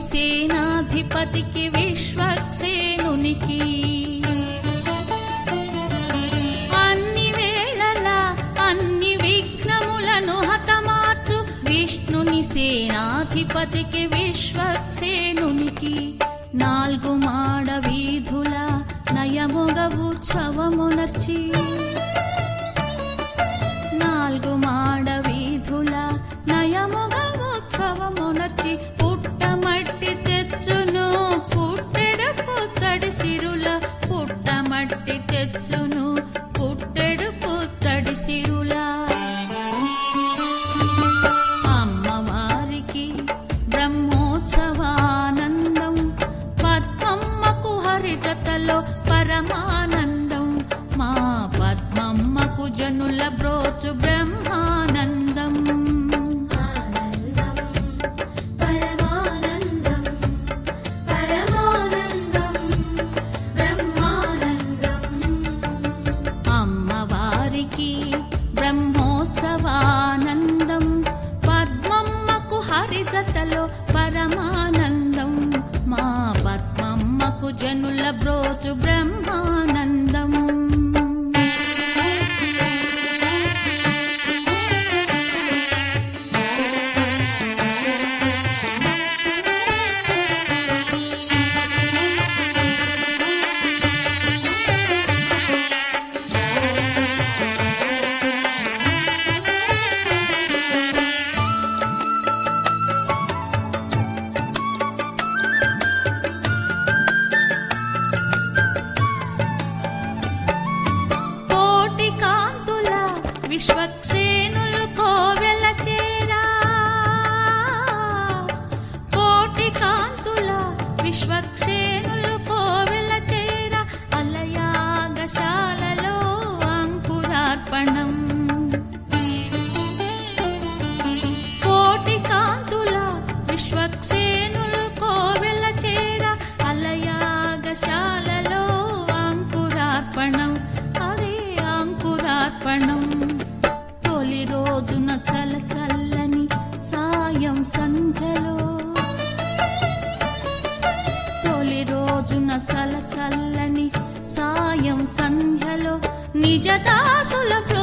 సేనాధిపతికి విశ్వక్సేనునికి అన్ని వేళలా అన్ని విఘ్నములను హతమార్చు విష్ణుని సేనాధిపతికి విశ్వక్సేనునికి నాలుగు మాడ వీధుల నయముగ ఉత్సవమునర్చి నాలుగు మాడ వీధుల నయముగ ఉత్సవమునర్చి పుట్టమట్టి తెచ్చును పుట్టెడు పుత్తడి సిరుల పుట్టమట్టి తెచ్చును పుట్టెడు పుత్తడి సిరుల అమ్మవారికి బ్రహ్మోత్సవానందం పద్మమ్మకు హరిజతలో పరమానందం మా పద్మమ్మకు జనుల బ్రోచు బ్రహ్మానందం ఆనందం పరమానందం పరమానందం బ్రహ్మానందం అమ్మవారికి బ్రహ్మోత్సవానందం పద్మమ్మకు హరిజతలో పరమానందం మా పద్మమ్మకు జనుల బ్రోచు బ్రహ్మానందం కోటి కాంతుల విశ్వక్సేనులు కోవెల చేరా కోటి కాంతుల విశ్వక్సేనులు కోవెల చేరా అలయాగశాలలో అంకురార్పణం కోటి కాంతుల విశ్వక్సేనులు కోవెల చేర అలయాగశాలలో అంకురార్పణం అదే అంకురార్పణం తొలి రోజున చల చల్లని సాయం సంధ్యలో తొలి రోజున చల చల్లని సాయం సంధ్యలో నిజ దాసుల